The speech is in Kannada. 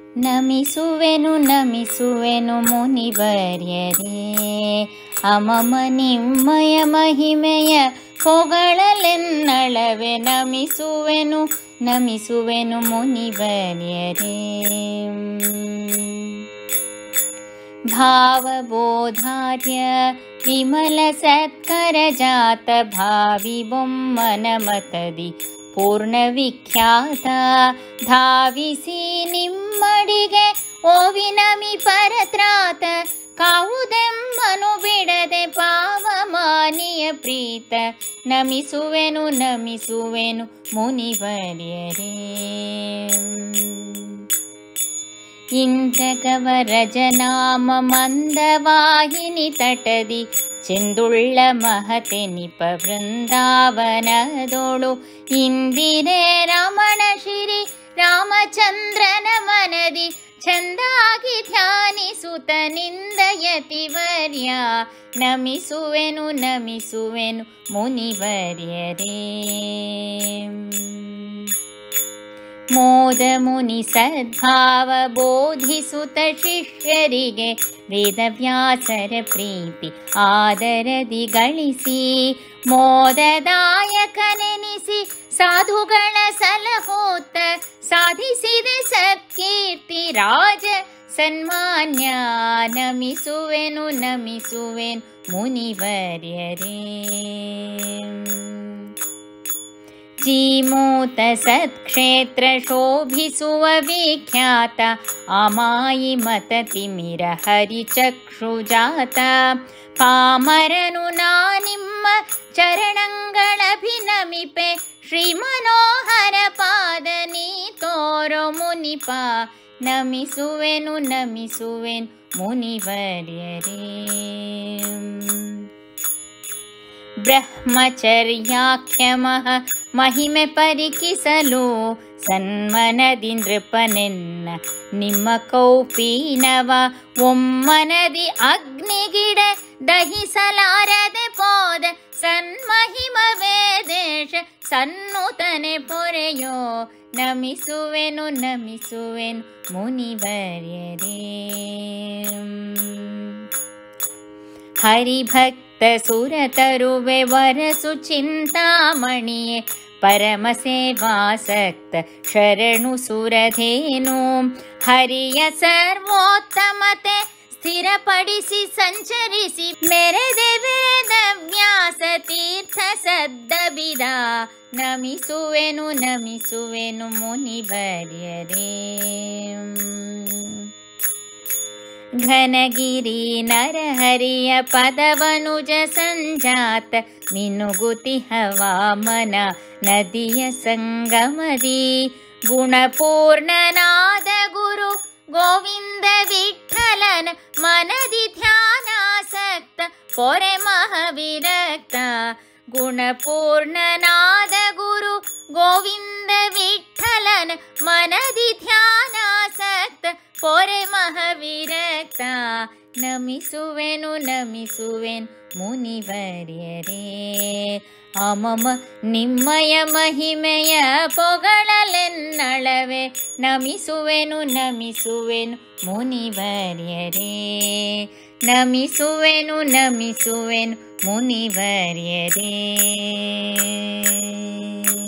ನಮಿಸುವೆನು ನಮಿಸುವೆನು ಮುನಿವರ್ಯರೇ ಅಮಮ ನಿಮ್ಮಯ ಮಹಿಮೆಯ ಹೊಗಳಲೆನ್ನಳವೆ ನಮಿಸುವೆನು ನಮಿಸುವೆನು ಮುನಿವರ್ಯರೇ ಭಾವಬೋಧಾರ್ಯ ವಿಮಲ ಸತ್ಕರ ಜಾತ ಭಾವಿ ಬೊಮ್ಮನ ಮತದಿ ಪೂರ್ಣ ವಿಖ್ಯಾತ ಧಾವಿಸಿ ನಿಮ್ಮಡಿಗೆ ಓವಿನಮಿ ಪರತ್ರಾತ ಕಾವುದೆಮ್ಮನು ಬಿಡದೆ ಪಾವಮಾನಿಯ ಪ್ರೀತ ನಮಿಸುವೆನು ನಮಿಸುವೆನು ಮುನಿವರ್ಯರೇ ಇಂದ್ರಗವರಜನಾಮ ಮಂದವಾಹಿನಿ ತಟದಿ ಚೆಂದುಳ್ಳ ಮಹತೆನಿಪ ವೃಂದಾವನದೋಳು ಇಂದಿರೆ ರಮಣ ಶಿರಿ ರಾಮಚಂದ್ರನ ಮನದಿ ಚಂದಾಗಿ ಧ್ಯಾನಿಸುತ್ತ ನಿಂದಯತಿವರ್ಯ ನಮಿಸುವೆನು ನಮಿಸುವೆನು ಮುನಿವರ್ಯರೇ ಮೋದ ಮುನಿ ಸದ್ಭಾವ ಬೋಧಿಸುತ್ತ ಶಿಷ್ಯರಿಗೆ ವೇದವ್ಯಾಸರ ಪ್ರೀತಿ ಆದರದಿ ಗಳಿಸಿ ಮೋದದಾಯಕನೆನಿಸಿ ಸಾಧುಗಳ ಸಲಹೋತ್ತ ಸಾಧಿಸಿದೆ ಸತ್ಕೀರ್ತಿ ರಾಜ ಸನ್ಮಾನ್ಯ ನಮಿಸುವೆನು ನಮಿಸುವೆನು ಮುನಿವರ್ಯರೇ ಜೀಮೂತ ಸತ್ಕ್ಷೇತ್ರ ಶೋಭಿಸುವ ವಿಖ್ಯಾತ ಅಮಾಯಿ ಮತ ತಿಮಿರ ಹರಿಚಕ್ಷುಜಾತ ಪಾಮರನು ನಾ ನಿಮ್ಮ ಚರಣಗಳಭಿನಮಿಪೆ ಶ್ರೀ ಮನೋಹರ ಪಾದ ನೀ ತೋರೋ ಮುನಿಪ ನಮಿಸುವೆನು ನಮಿಸುವೆನು ಮುನಿವರ್ಯರೇ ಬ್ರಹ್ಮಚರ್ಯಾಖ್ಯಮಃ ಮಹಿಮೆ ಪರಿಕಿಸಲು ಸನ್ಮನದಿ ನೃಪನೆನ್ನ ನಿಮ್ಮ ಕೌಪೀನವ ಒಮ್ಮನದಿ ಅಗ್ನಿಗಿಡ ದಹಿಸಲಾರದೆ ಪೋದ ಸನ್ಮಹಿಮ ವೇದೇಶ ಸನ್ನುತನೆ ಪೊರೆಯೋ ನಮಿಸುವೆನು ನಮಿಸುವೆನು ಮುನಿವರ್ಯರೇ ಹರಿಭಕ್ತ ಸುರತರುವೆ ವರಸು ಚಿಂತಾಮಣಿಯೇ ಪರಮ ಸೇವಾಸಕ್ತ ಶರಣು ಸುರಧೇನು ಹರಿಯ ಸರ್ವೋತ್ತಮತೆ ಸ್ಥಿರಪಡಿಸಿ ಸಂಚರಿಸಿ ಮೆರೆದೆ ವೇದ ವ್ಯಾಸ ತೀರ್ಥ ಸದ್ದಬಿದ ನಮಿಸುವೆನು ನಮಿಸುವೆನು ಮುನಿವರ್ಯರೇ ಘನಗಿರಿ ನರಹರಿಯ ಪದವನುಜ ಸಂಜಾತ ಮಿನುಗುತಿ ಹವಾಮನ ನದಿಯ ಸಂಗಮದಿ ಗುಣಪೂರ್ಣನಾದ ಗುರು ಗೋವಿಂದ ವಿಠಲನ ಮನದಿ ಧ್ಯಾನಾಸಕ್ತ ಪೊರೆ ಮಹಾವಿರಕ್ತ ಗುಣಪೂರ್ಣನಾದ ಗುರು ಗೋವಿಂದ ವಿಠಲನ ಮನದಿ ಧ್ಯಾನಾಸಕ್ತ ಪೊರೆ ಮಹಾವಿರಕ್ತ ನಮಿಸುವೆನು ನಮಿಸುವೆನು ಮುನಿವರ್ಯರೇ ಅಮಮ ನಿಮ್ಮಯ ಮಹಿಮೆಯ ಪೊಗಳಲೆನ್ನಳವೆ ನಮಿಸುವೆನು ನಮಿಸುವೆನು ಮುನಿವರ್ಯರೇ ನಮಿಸುವೆನು ನಮಿಸುವೆನು ಮುನಿವರ್ಯರೇ